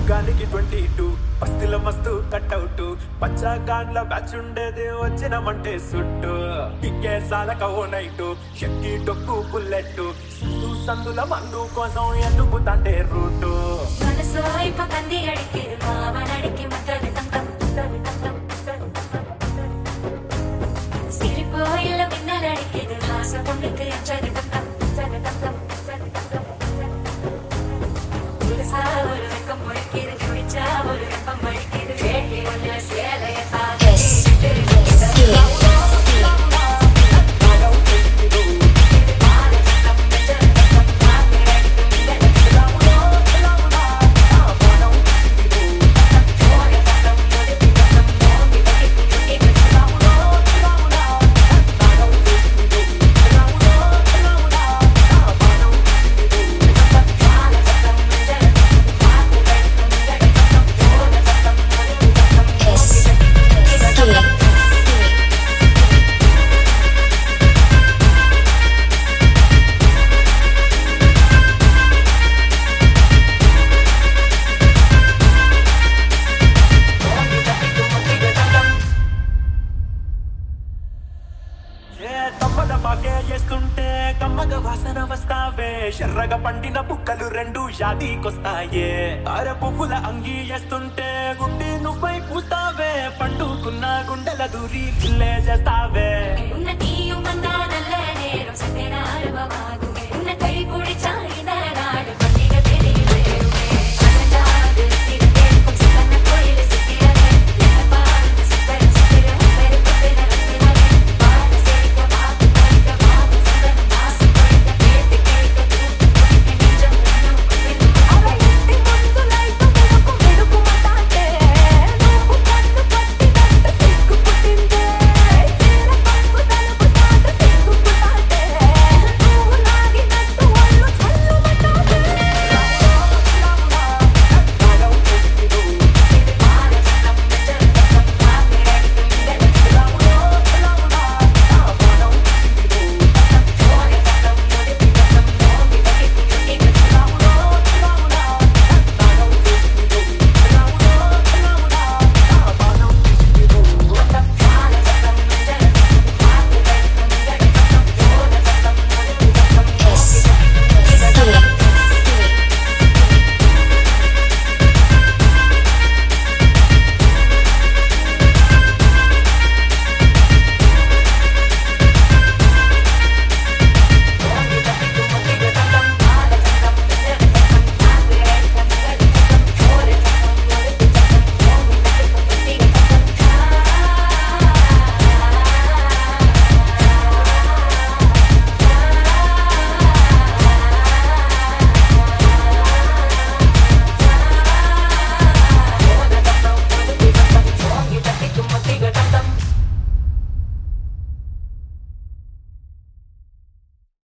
గానికి twenty two పస్తుల మస్తు cutout పచ్చాగాన్ల batch ఉండేది వచ్చినమంటే సుట్టు టిక్కే సాలక ఓ నైటు షక్కి టొక్కు బుల్లెట్ సందు సందుల మందు కోసం ఎత్తుకుతాంటే రూటు మనసు అయిపోతుంది అడిగి మావనడికి ముద్దలు తంతం సిరిపోయిల మిన్నలడికి హాస పొందుకు ఎంచదు తంతం புதுசா ஒரு வெக்கம் முளைக்குது குடிச்சா ஒரு வெப்பம் மழிக்குது வேட்டி ஒண்ணு சேலைய ఏ తప్పద పాకే చేస్తుంటే కమ్మగ వాసన వస్తావే ఎర్రగా పండిన బుక్కలు రెండు షాదీకొస్తాయే అర పువ్వుల అంగి వేస్తుంటే గుండె నువ్వై పూస్తావే పండుకున్న గుండెల దూరి గిల్లే చేస్తావే ఉన్నది